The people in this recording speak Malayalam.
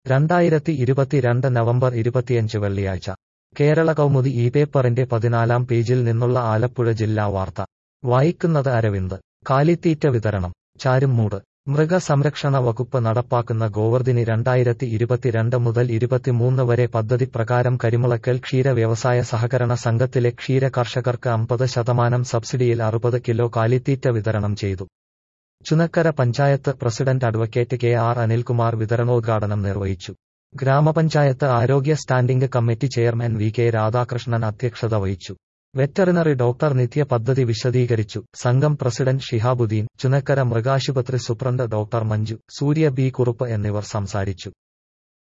രണ്ടായിരത്തി ഇരുപത്തിരണ്ട് നവംബർ ഇരുപത്തിയഞ്ച് വെള്ളിയാഴ്ച കേരള കൗമുദി ഈ പേപ്പറിന്റെ പതിനാലാം പേജിൽ നിന്നുള്ള ആലപ്പുഴ ജില്ലാ വാർത്ത വായിക്കുന്നത് അരവിന്ദ് കാലിത്തീറ്റ വിതരണം ചാരുമൂട് മൃഗസംരക്ഷണ വകുപ്പ് നടപ്പാക്കുന്ന ഗോവർധിനി രണ്ടായിരത്തി ഇരുപത്തിരണ്ട് മുതൽ ഇരുപത്തിമൂന്ന് വരെ പദ്ധതി പ്രകാരം കരിമുളക്കൽ ക്ഷീര വ്യവസായ സഹകരണ സംഘത്തിലെ ക്ഷീര കർഷകർക്ക് അമ്പത് ശതമാനം സബ്സിഡിയിൽ അറുപത് കിലോ കാലിത്തീറ്റ വിതരണം ചെയ്തു Chunakkara panchayat president advocate K R Anilkumar വിതരണോദ്ഘാടനം നിർവഹിച്ചു ഗ്രാമപഞ്ചായത്ത് ആരോഗ്യ standing committee chairman V K Radhakrishnan അധ്യക്ഷത വഹിച്ചു വെറ്ററിനറി ഡോക്ടർ നിത്യ പദ്ധതി വിശദീകരിച്ചു സംഘം പ്രസിഡന്റ് ഷിഹാബുദ്ദീൻ ചുനക്കര മൃഗാശുപത്രി superintendent doctor Manju Surya B Kurup എന്നിവർ സംസാരിച്ചു